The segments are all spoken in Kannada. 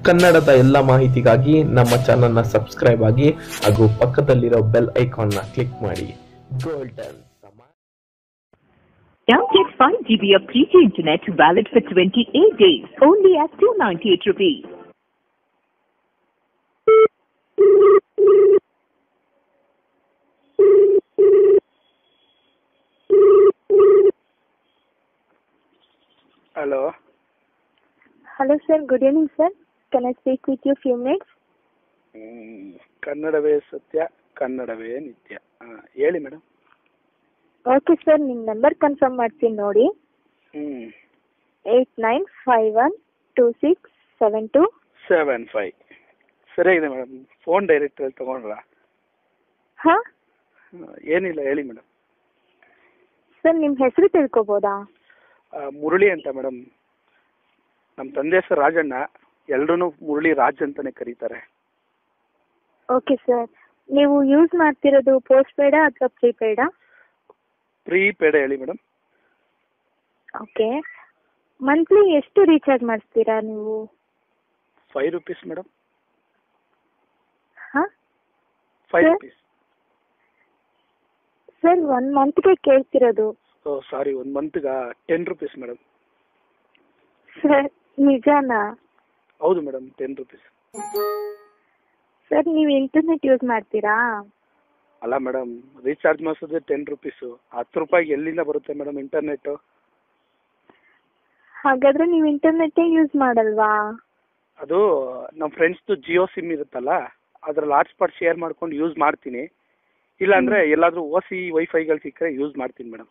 ಕನ್ನಡದ ಎಲ್ಲ ಮಾಹಿತಿಗಾಗಿ ನಮ್ಮ ಚಾನಲ್ನ ಸಬ್ಸ್ಕ್ರೈಬ್ ಆಗಿ ಹಾಗೂ ಪಕ್ಕದಲ್ಲಿರೋ ಬೆಲ್ ಐಕಾನ್ನ ಕ್ಲಿಕ್ ಮಾಡಿ ಗೋಲ್ಡನ್ ಸಮಾಜ Now get 5 GB of 3G internet valid for 28 days only at 298 rupees. Hello Hello, sir. Good evening, sir. Can I speak with you few minutes? ಕನ್ನಡವೇ ಸತ್ಯ ಕನ್ನಡವೇ ನಿತ್ಯ ಹಾಂ ಹೇಳಿ ಮೇಡಮ್ ಓಕೆ ಸರ್ ನಿಮ್ಮ ನಂಬರ್ ಕನ್ಫರ್ಮ್ ಮಾಡ್ತೀನಿ ನೋಡಿ ಹ್ಞೂ eight nine five one two six seven two seven five ಸರಿಯಾಗಿದೆ ಮೇಡಮ್ ಫೋನ್ ಡೈರೆಕ್ಟಲ್ಲಿ ತೊಗೊಂಡ್ರಾ ಹಾಂ ಏನಿಲ್ಲ ಹೇಳಿ ಮೇಡಮ್ ಸರ್ ನಿಮ್ಮ ಹೆಸರು ತಿಳ್ಕೊಬೋದಾ ಮುರಳಿ ಅಂತ ಮೇಡಮ್ ನಮ್ಮ ತಂದೆ ಹೆಸರು ರಾಜಣ್ಣ ಎಲ್ರೂ ಮುರಳಿ ರಾಜ್ ಅಂತಾನೆ ಕರೀತಾರೆ ಓಕೆ ಸರ್ ನೀವು ಯೂಸ್ ಮಾಡ್ತಿರೋದು ಪೋಸ್ಟ್ ಪೇಡಾ ಅಥವಾ ಪ್ರೀಪೇಡಾ ಪ್ರೀಪೇಡ್ ಹೇಳಿ ಮೇಡಮ್ ಓಕೆ ಮಂತ್ಲಿ ಎಷ್ಟು ರೀಚಾರ್ಜ್ ಮಾಡಿಸ್ತೀರಾ ನೀವು ಫೈವ್ ರುಪೀಸ್ ಮೇಡಮ್ ಹಾಂ five Sir? Rupees sir one ಮಂತ್ಗೆ ಕೇಳ್ತಿರೋದು ಓ ಸಾರಿ ಒಂದು ಮಂತ್ಗೆ ಟೆನ್ ರುಪೀಸ್ ಮೇಡಮ್ ಸರ್ ನಿಜಾನಾ ಹೌದು ಮೇಡಮ್ ಟೆನ್ ರುಪೀಸ್ ಸರ್ ನೀವು ಇಂಟರ್ನೆಟ್ ಯೂಸ್ ಮಾಡ್ತೀರಾ ಅಲ್ಲ ಮೇಡಮ್ ರೀಚಾರ್ಜ್ ಮಾಡಿಸೋದೇ ಟೆನ್ ರುಪೀಸು ಹತ್ತು ರೂಪಾಯಿಗೆ ಎಲ್ಲಿಂದ ಬರುತ್ತೆ ಮೇಡಮ್ ಇಂಟರ್ನೆಟ್ಟು ಹಾಗಾದ್ರೆ ನೀವು ಇಂಟರ್ನೆಟ್ಟೇ ಯೂಸ್ ಮಾಡಲ್ವಾ ಅದು ನಮ್ಮ ಫ್ರೆಂಡ್ಸ್ದು ಜಿಯೋ ಸಿಮ್ ಇರುತ್ತಲ್ಲ ಅದ್ರಲ್ಲಿ ಹಾಟ್ಸ್ಪಾಟ್ ಶೇರ್ ಮಾಡ್ಕೊಂಡು ಯೂಸ್ ಮಾಡ್ತೀನಿ ಇಲ್ಲಾಂದ್ರೆ ಎಲ್ಲಾದ್ರೂ ಓ ಸಿ ವೈಫೈಗಳು ಸಿಕ್ಕರೆ ಯೂಸ್ ಮಾಡ್ತೀನಿ ಮೇಡಮ್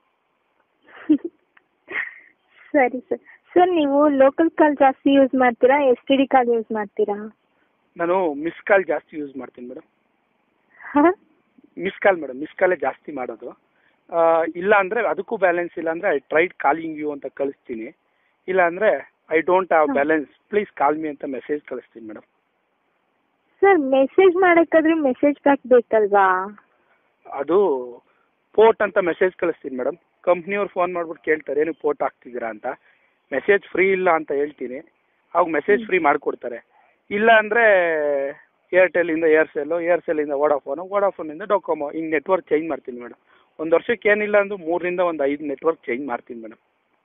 ಸರಿ ಸರ್ ಸರ್ ನೀವು ಲೋಕಲ್ ಕಾಲ್ ಜಾಸ್ತಿ ಯೂಸ್ ಮಾಡ್ತೀರಾ S T D call use ಮಾಡ್ತೀರಾ ನಾನು ಮಿಸ್ ಕಾಲ್ ಜಾಸ್ತಿ ಯೂಸ್ ಮಾಡ್ತೀನಿ ಮೇಡಮ್ ಹಾಂ ಮಿಸ್ ಕಾಲ್ ಮೇಡಮ್ ಮಿಸ್ ಕಾಲೇ ಜಾಸ್ತಿ ಮಾಡೋದು ಆ, ಇಲ್ಲ ಅಂದ್ರೆ ಅದಕ್ಕೂ ಬ್ಯಾಲೆನ್ಸ್ ಇಲ್ಲ ಅಂದ್ರೆ ಐ ಟ್ರೈಡ್ ಕಾಲಿಂಗ್ ಯು ಅಂತ ಕಳಿಸ್ತೀನಿ ಇಲ್ಲ ಅಂದ್ರೆ I don't have hmm. Balance please call me ಅಂತ ಮೆಸೇಜ್ ಕಳಿಸ್ತೀನಿ ಮೇಡಮ್ ಸರ್ ಮೆಸೇಜ್ ಮಾಡೋಕ್ಕಾದ್ರೆ ಮೆಸೇಜ್ ಬ್ಯಾಕ್ ಬೇಕಲ್ವಾ ಅದು ಪೋರ್ಟ್ ಅಂತ ಮೆಸೇಜ್ ಕಳಿಸ್ತೀನಿ ಮೇಡಮ್ ಕಂಪ್ನಿಯವ್ರು ಫೋನ್ ಮಾಡ್ಬಿಟ್ಟು ಕೇಳ್ತಾರೆ ಏನಕ್ಕೆ ಪೋರ್ಟ್ ಹಾಕ್ತಿದ್ದೀರಾ ಅಂತ ಮೆಸೇಜ್ ಫ್ರೀ ಇಲ್ಲ ಅಂತ ಹೇಳ್ತೀನಿ ಅವಾಗ ಮೆಸೇಜ್ ಫ್ರೀ ಮಾಡಿಕೊಡ್ತಾರೆ ಇಲ್ಲ ಅಂದರೆ ಏರ್ಟೆಲಿಂದ ಏರ್ಸೆಲ್ಲು ಏರ್ಸೆಲ್ಲಿಂದ ವೋಡಾಫೋನು ವೋಡಾಫೋನಿಂದ ಡೊಕೊಮೊ ಹಿಂಗೆ ನೆಟ್ವರ್ಕ್ ಚೇಂಜ್ ಮಾಡ್ತೀನಿ ಮೇಡಮ್ ಒಂದು ವರ್ಷಕ್ಕೆ ಏನಿಲ್ಲ ಅಂದ್ರೂ ಮೂರರಿಂದ ಒಂದು ಐದು ನೆಟ್ವರ್ಕ್ ಚೇಂಜ್ ಮಾಡ್ತೀನಿ ಮೇಡಮ್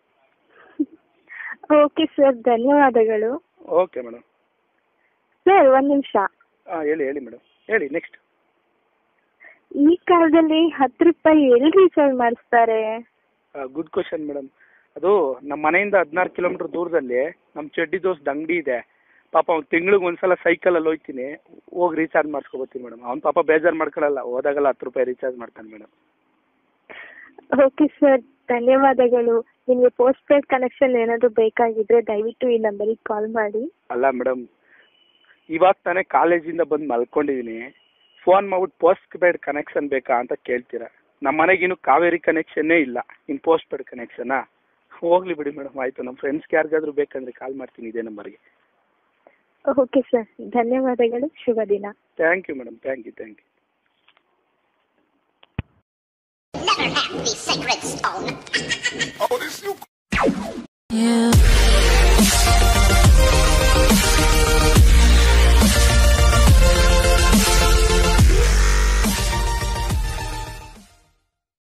ಓಕೆ ಸರ್ ಧನ್ಯವಾದಗಳು ಓಕೆ ಮೇಡಮ್ ಸರ್ ಒಂದು ನಿಮಿಷ ಹಾಂ ಹೇಳಿ ಹೇಳಿ ಮೇಡಮ್ ಹೇಳಿ ನೆಕ್ಸ್ಟ್ ಈ ಕಾಲದಲ್ಲಿ ಹತ್ತು ರೂಪಾಯಿ ಎಲ್ಲಿ ರೀಚಾರ್ಜ್ ಮಾಡಿಸ್ತಾರೆ ಗುಡ್ ಕ್ವಶನ್ ಮೇಡಮ್ ಅದು ನಮ್ಮ ಮನೆಯಿಂದ ಹದಿನಾರು ಕಿಲೋಮೀಟರ್ ದೂರದಲ್ಲಿ ನಮ್ಮ ಚಡ್ಡಿ ದೋಸ್ತ್ ಅಂಗಡಿ ಇದೆ ಪಾಪ ಅವ್ನು ತಿಂಗ್ಳಿಗೆ ಒಂದ್ಸಲ ಸೈಕಲಲ್ಲಿ ಹೋಗ್ತೀನಿ ಹೋಗಿ ರೀಚಾರ್ಜ್ ಮಾಡಿಸ್ಕೊಬತ್ತೀನಿ ಮೇಡಮ್ ಅವ್ನು ಪಾಪ ಬೇಜಾರು ಮಾಡ್ಕೊಳ್ಳಲ್ಲ ಹೋದಾಗೆಲ್ಲ ಹತ್ತು ರೂಪಾಯಿ ರೀಚಾರ್ಜ್ ಮಾಡ್ತಾನೆ ಮೇಡಮ್ ಓಕೆ ಸರ್ ಧನ್ಯವಾದಗಳು ನಿಮಗೆ ಪೋಸ್ಟ್ ಪೇಡ್ ಕನೆಕ್ಷನ್ ಏನಾದರೂ ಬೇಕಾಗಿದ್ರೆ ದಯವಿಟ್ಟು ಈ ನಂಬರಿಗೆ ಕಾಲ್ ಮಾಡಿ ಅಲ್ಲ ಮೇಡಮ್ ಇವಾಗ ತಾನೇ ಕಾಲೇಜಿಂದ ಬಂದು ಮಲ್ಕೊಂಡಿದ್ದೀನಿ ಫೋನ್ ಮಾಡ್ಬಿಟ್ಟು ಪೋಸ್ಟ್ ಪೇಡ್ ಕನೆಕ್ಷನ್ ಬೇಕಾ ಅಂತ ಕೇಳ್ತೀರಾ ನಮ್ಮ ಮನೆಗಿನ್ನು ಕಾವೇರಿ ಕನೆಕ್ಷನ್ನೇ ಇಲ್ಲ ಇನ್ನು ಪೋಸ್ಟ್ ಪೇಡ್ ಕನೆಕ್ಷನಾ ಹೋಗ್ಲಿ ಬಿಡಿ ಮೇಡಮ್ ಆಯಿತು ನಮ್ಮ ಫ್ರೆಂಡ್ಸ್ಗೆ ಯಾರಿಗಾದ್ರೂ ಬೇಕಂದ್ರೆ ಕಾಲ್ ಮಾಡ್ತೀನಿ ಇದೇ ನಂಬರ್ಗೆ ಓಕೆ ಸರ್ ಧನ್ಯವಾದಗಳು ಶುಭ ದಿನ thank you madam thank you thank you Never have the sacred stone.